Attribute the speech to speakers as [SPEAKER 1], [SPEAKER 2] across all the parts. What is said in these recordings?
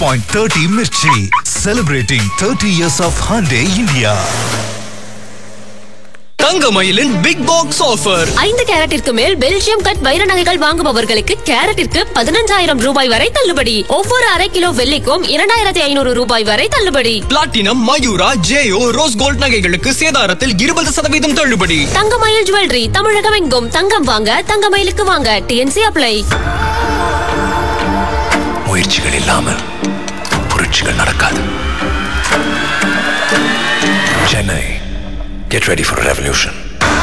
[SPEAKER 1] 30 Mirchi, celebrating 30 years of Hyundai India.
[SPEAKER 2] தங்கமயிலின் big box offer
[SPEAKER 3] ஐந்து கேரட்டிற்கு மேல் பெல்ஜியம் கட் வைர நகைகள் வாங்குபவர்களுக்கு கேரட்டிற்கு பதினஞ்சாயிரம் ரூபாய் வரை தள்ளுபடி ஒவ்வொரு அரை கிலோ வெள்ளிக்கும் இரண்டாயிரத்தி ஐநூறு ரூபாய் வரை தள்ளுபடி
[SPEAKER 2] பிளாட்டினம் மயூரா ஜேயோ ரோஸ் கோல்ட் நகைகளுக்கு சேதாரத்தில் இருபது சதவீதம் தள்ளுபடி
[SPEAKER 3] தங்கமயில் ஜுவல்லரி தமிழகம் எங்கும் தங்கம் வாங்க தங்கமயிலுக்கு வாங்க டிஎன்சி அப்ளை
[SPEAKER 1] முயற்சிகள் இல்லாமல் புரட்சிகள் நடக்காது Chennai get ready for revolution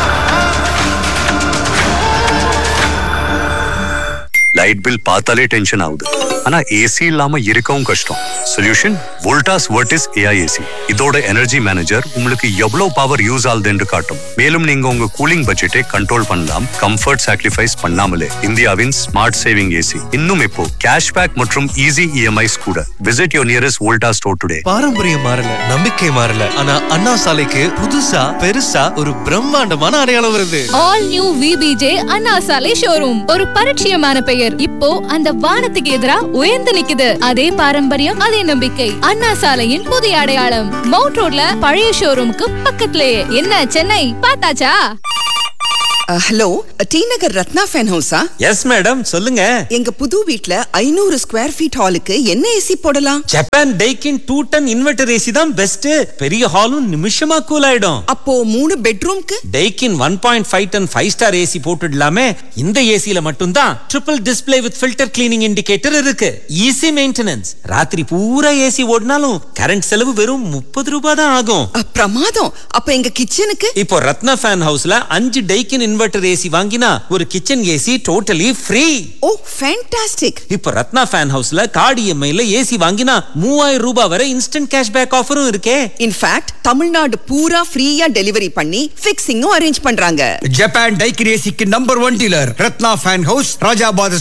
[SPEAKER 4] light bill பார்த்தாலே டென்ஷன் ஆகுது ஆனா ஏசி இல்லாம இருக்கவும் கஷ்டம் solution Voltas Vertis AI AC இதோட எனர்ஜி மேனேஜர் உங்களுக்கு எவ்வளவு பவர் யூஸ் ஆகுதுன்னு காட்டும் மேலும் நீங்க உங்க கூலிங் பட்ஜெட்டை கண்ட்ரோல் பண்ணலாம் கம்ஃபர்ட் சாக்ரிஃபைஸ் பண்ணாமலே இந்தியாவின் ஸ்மார்ட் சேவிங் ஏசி இன்னும் இப்போ கேஷ்பேக் மற்றும் ஈஸி இஎம்ஐஸ் கூட visit your nearest Voltas store today
[SPEAKER 5] பாரம்பரியம் மாறல நம்பிக்கை மாறல ஆனா அண்ணா சாலைக்கு புதுசா பெருசா ஒரு பிரம்மாண்டமான அடையாளம் வருது
[SPEAKER 6] ஆல் நியூ விபிஜே அண்ணா சாலை ஷோரூம் ஒரு பரிச்சயமான பெயர் இப்போ அந்த வானத்துக்கு எதிரா உயர்ந்து நிக்குது அதே பாரம்பரியம் அதே நம்பிக்கை அண்ணா சாலையின் புதிய அடையாளம் மவுண்ட் ரோட்ல பழைய ஷோரூமுக்கு பக்கத்திலேயே என்ன சென்னை பார்த்தாச்சா
[SPEAKER 7] hello T Nagar Ratna fan ஹவுஸா
[SPEAKER 8] எஸ் மேடம் சொல்லுங்க
[SPEAKER 7] எங்க புது வீட்ல ஐநூறு ஸ்கொயர் ஃபீட் ஹாலுக்கு என்ன ஏசி போடலாம்
[SPEAKER 8] Japan Daikin two ton inverter AC தான் பெஸ்ட் பெரிய ஹாலும் நிமிஷமா கூல் ஆயிடும்
[SPEAKER 7] அப்போ மூணு பெட்ரூம்க்கு
[SPEAKER 8] Daikin one point five ton five star AC போட்டுடலாமே இந்த ஏசில மட்டும்தான் triple display with filter cleaning indicator இருக்கு ஈஸி மெயின்டெனன்ஸ் ராத்திரி பூரா ஏசி ஓடினாலும் கரண்ட் செலவு வெறும் முப்பது ரூபாய் தான் ஆகும்
[SPEAKER 7] அ, பிரமாதம் அப்ப எங்க கிச்சனுக்கு
[SPEAKER 8] இப்போ ரத்னா ஃபேன் ஹவுஸ்ல அஞ்சு டைக்கின் இன்வெர்டர் ஏசி வாங்கினா ஒரு kitchen AC totally free
[SPEAKER 7] oh fantastic
[SPEAKER 8] இப்போ ரத்னா ஃபேன் ஹவுஸ்ல கார்டு இஎம்ஐல ஏசி வாங்கினா மூவாயிரம் ரூபாய் வரை இன்ஸ்டன்ட் கேஷ்பேக் ஆஃபரும் இருக்கே
[SPEAKER 7] இன்ஃபேக்ட் தமிழ்நாடு பூரா ஃப்ரீயா டெலிவரி பண்ணி ஃபிக்ஸிங்கும் அரேஞ்ச் பண்றாங்க
[SPEAKER 9] ஜப்பான் டைக்கிரேசிக்கு number one dealer Ratna fan house Rajabather